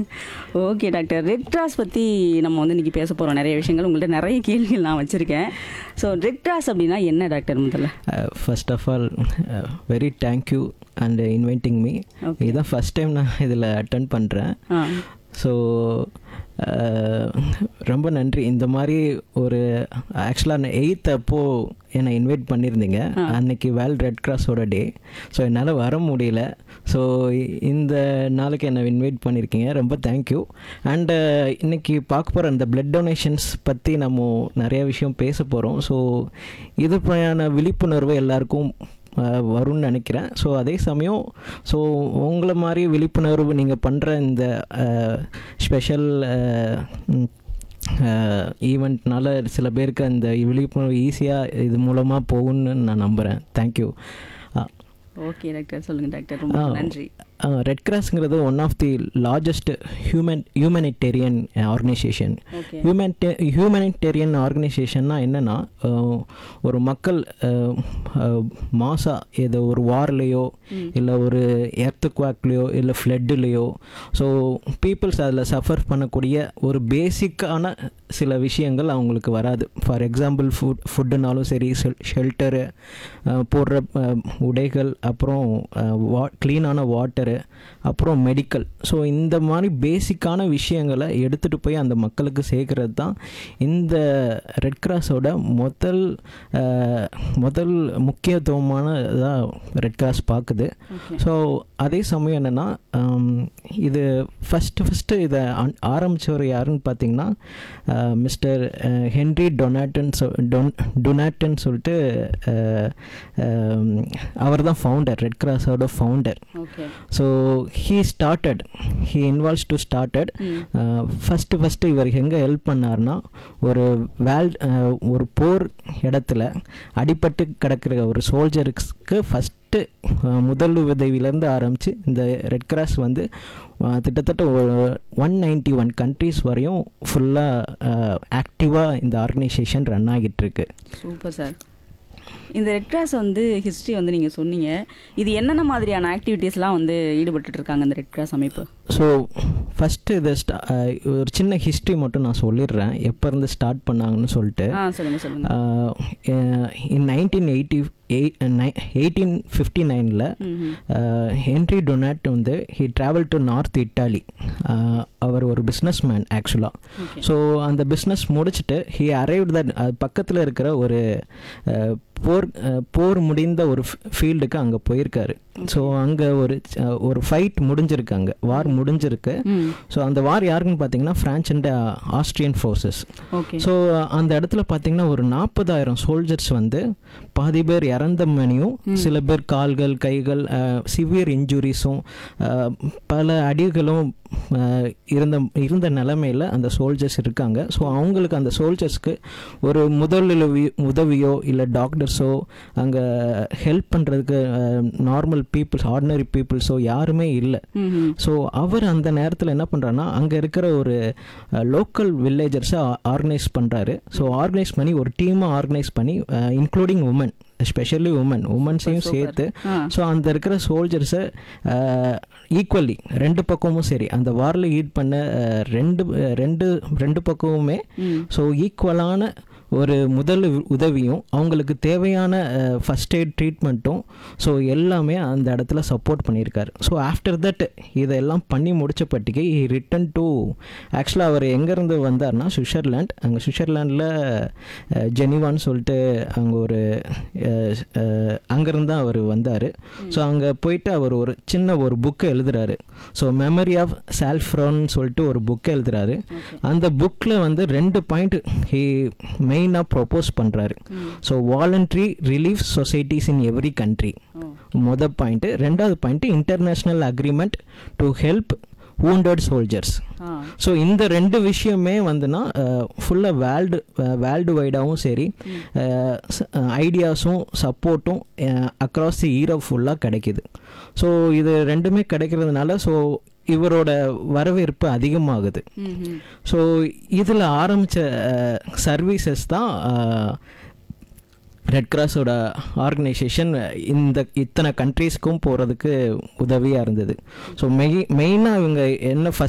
Okay doctor red cross பற்றி நம்ம வந்து இன்னைக்கு பேச போகிறோம் நிறைய விஷயங்கள் உங்கள்கிட்ட நிறைய கேள்விகள் நான் வச்சுருக்கேன் ஸோ ரெட் கிராஸ் அப்படின்னா என்ன டாக்டர் முதல்ல first of all very thank you and inviting me Okay. இதுதான் ஃபஸ்ட் டைம் நான் இதில் அட்டன் பண்ணுறேன் ஆ ஸோ ரொம்ப நன்றி இந்த மாதிரி ஒரு ஆக்சுவலாக நான் எயித் அப்போது என்னை இன்வைட் பண்ணியிருந்தீங்க அன்னைக்கு வேர்ல்ட் ரெட் கிராஸோட டே ஸோ என்னால் வர முடியல ஸோ இந்த நாளுக்கு என்னை இன்வைட் பண்ணியிருக்கீங்க ரொம்ப தேங்க்யூ அண்டு இன்னைக்கு பார்க்க போகிற இந்த பிளட் டொனேஷன்ஸ் பற்றி நம்ம நிறைய விஷயம் பேச போகிறோம் ஸோ இது பற்றியான விழிப்புணர்வு எல்லாருக்கும் அஹ், வரும்னு நினைக்கிறேன் ஸோ அதே சமயம் ஸோ உங்களை மாதிரி விழிப்புணர்வு நீங்கள் பண்ணுற இந்த ஸ்பெஷல் ஈவெண்ட்னால சில பேருக்கு அந்த விழிப்புணர்வு ஈஸியாக இது மூலமாக போகும்னு நான் நம்புகிறேன் தேங்க்யூ ஓகே டாக்டர் சொல்லுங்கள் டாக்டர் ரொம்ப நன்றி ரெட் கிராஸ்ங்கிறது one of the largest human humanitarian organisation okay humanity humanitarian ஆர்கனைசேஷன்னா என்னென்னா ஒரு மக்கள் அஹ், அஹ், மாசா ஏதோ ஒரு வார்லேயோ இல்லை ஒரு எர்த்துக்வாக்லேயோ இல்லை ஃப்ளட்டுலேயோ ஸோ பீப்புள்ஸ் அதில் சஃபர் பண்ணக்கூடிய ஒரு பேசிக்கான சில விஷயங்கள் அவங்களுக்கு வராது ஃபார் எக்ஸாம்பிள் ஃபுட் ஃபுட்டுனாலும் சரி ஷெல்டரு போடுற அஹ், உடைகள் அப்புறம் வா க்ளீனான வாட்டரு அப்புறம் மெடிக்கல் ஸோ இந்த மாதிரி பேசிக்கான விஷயங்களை எடுத்துகிட்டு போய் அந்த மக்களுக்கு சேர்க்கறது தான் இந்த ரெட் கிராஸோட முதல் அஹ், முதல் முக்கியத்துவமான இதாக ரெட் கிராஸ் பார்க்குது ஓகே ஸோ அதே சமயம் என்னென்னா இது ஃபஸ்ட்டு ஃபஸ்ட்டு இதை ஆன்- ஆரம்பிச்சவர் யாருன்னு பார்த்தீங்கன்னா மிஸ்டர் ஹென்ரி டொனாட்டன் சொ டொன் டொனாட்டன் சொல்லிட்டு அவர் தான் ஃபவுண்டர் ரெட் கிராஸோட founder okay so he started he involves to started first first இவர் எங்கே ஹெல்ப் பண்ணார்னா ஒரு வேல் ஒரு போர் இடத்துல அடிபட்டு கிடக்கிற ஒரு சோல்ஜருக்கு ஃபஸ்ட்டு முதல் உதவியிலேருந்து ஆரம்பித்து இந்த ரெட் கிராஸ் வந்து அஹ், கிட்டத்தட்ட ஒரு ஒன் நைன்டி ஒன் கண்ட்ரீஸ் வரையும் ஃபுல்லாக ஆக்டிவாக இந்த ஆர்கனைசேஷன் ரன் ஆகிட்டு இருக்கு சூப்பர் சார் இந்த ரெட் கிராஸ் வந்து ஹிஸ்ட்ரி வந்து நீங்கள் சொன்னீங்க இது என்னென்ன மாதிரியான ஆக்டிவிட்டீஸ்லாம் வந்து ஈடுபட்டுட்டு இருக்காங்க இந்த ரெட் கிராஸ் அமைப்பு ஸோ ஃபஸ்ட்டு இதை ஸ்டா அஹ், ஒரு சின்ன ஹிஸ்ட்ரி மட்டும் நான் சொல்லிடுறேன் எப்போ இருந்து ஸ்டார்ட் பண்ணாங்கன்னு சொல்லிட்டு ஆ சொல்லுங்கள் சொல்லுங்கள் in nineteen eighty eight eighteen fifty நைனில் ம் ஹென்ரி டொனாட் வந்து he travel to north Italy அவர் ஒரு பிஸ்னஸ் மேன் ஆக்சுவலாக ஓகே ஸோ அந்த பிஸ்னஸ் முடிச்சுட்டு ஹி அரைவ்ட் தட் பக்கத்தில் இருக்கிற ஒரு அஹ், போர் அஹ், போர் முடிந்த ஒரு ஃபீல்டுக்கு அங்கே போயிருக்காரு ஸோ அங்கே ஒரு அஹ், ஒரு ஃபைட் முடிஞ்சிருக்கு அங்கே வார் முடிஞ்சிருக்கு ம் ஸோ அந்த வார் யாருக்குன்னு பார்த்தீங்கன்னா France and Austrian forces okay so அந்த இடத்துல பார்த்தீங்கன்னா ஒரு நாற்பதாயிரம் சோல்ஜர்ஸ் வந்து பாதி பேர் இறந்த மணியும் சில பேர் கால்கள் கைகள் சிவியர் இன்ஜுரிஸும் பல அடிகளும் அஹ், இருந்த இருந்த நிலமையில் அந்த சோல்ஜர்ஸ் இருக்காங்க ஸோ அவங்களுக்கு அந்த சோல்ஜர்ஸ்க்கு ஒரு முதலுதவி உதவியோ இல்லை டாக்டர்ஸோ அங்கே ஹெல்ப் பண்ணுறதுக்கு நார்மல் பீப்புள்ஸ் ஆர்டினரி பீப்புள்ஸோ யாருமே இல்லை ம் ஸோ அவர் அந்த நேரத்தில் என்ன பண்ணுறாருன்னா அங்கே இருக்கிற ஒரு லோக்கல் வில்லேஜர்ஸை ஆர்கனைஸ் பண்ணுறாரு ஸோ ஆர்கனைஸ் பண்ணி ஒரு டீமாக ஆர்கனைஸ் பண்ணி இன்க்ளூடிங் உமன் ஸ்பெஷலி உமன் உமன்ஸையும் சேர்த்து ஆ ஸோ அந்த இருக்கிற சோல்ஜர்ஸை ஈக்குவலி ரெண்டு பக்கமும் சரி அந்த வாரில் ஈட் பண்ண அஹ், ரெண்டு அஹ், ரெண்டு ரெண்டு பக்கமுமே ம் ஸோ ஈக்குவலான ஒரு முதல் உ- உதவியும் அவங்களுக்கு தேவையான ஃபஸ்ட் எய்ட் ட்ரீட்மெண்ட்டும் ஸோ எல்லாமே அந்த இடத்துல சப்போர்ட் பண்ணியிருக்காரு ஸோ ஆஃப்டர் தட் இதெல்லாம் பண்ணி முடிச்சப்பட்டிக்கு ரிட்டன் டு ஆக்சுவலாக அவர் எங்கேருந்து வந்தார்னா சுவிட்சர்லாண்ட் அங்கே சுவிட்சர்லாண்டில் ஜெனிவான்னு சொல்லிட்டு அங்கே ஒரு அங்கேருந்து தான் அவர் வந்தார் ஸோ அங்கே போயிட்டு அவர் ஒரு சின்ன ஒரு புக்கு எழுதுறாரு ஸோ மெமரி ஆஃப் சால்ஃப்ரான்னு சொல்லிட்டு ஒரு புக் எழுதுறாரு அந்த புக்கில் வந்து ரெண்டு பாயிண்ட் ஹி மெயினாக ப்ரொப்போஸ் பண்ணுறாரு so voluntary relief societies in every country ஓ மொதல் பாயிண்ட்டு ரெண்டாவது point international agreement to help wounded soldiers ஆ ஸோ இந்த ரெண்டு விஷயமே வந்துன்னா ஃபுல்லாக வேர்ல்டு வேர்ல்டு வைடாகவும் சரி ஐடியாஸும் சப்போர்ட்டும் அக்ராஸ் தி ஈரோப் ஃபுல்லாக கிடைக்குது ஸோ இது ரெண்டுமே கிடைக்கிறதுனால ஸோ இவரோட வரவேற்பு அதிகமாகுது ம் ம் ஸோ இதில் ஆரம்பித்த சர்வீசஸ் தான் ரெட் கிராஸோட ஆர்கனைசேஷன் இந்த இத்தனை கண்ட்ரீஸ்க்கும் போகிறதுக்கு உதவியாக இருந்தது ஸோ மெய் மெயினாக இவங்க என்ன ஃபஸ்ட்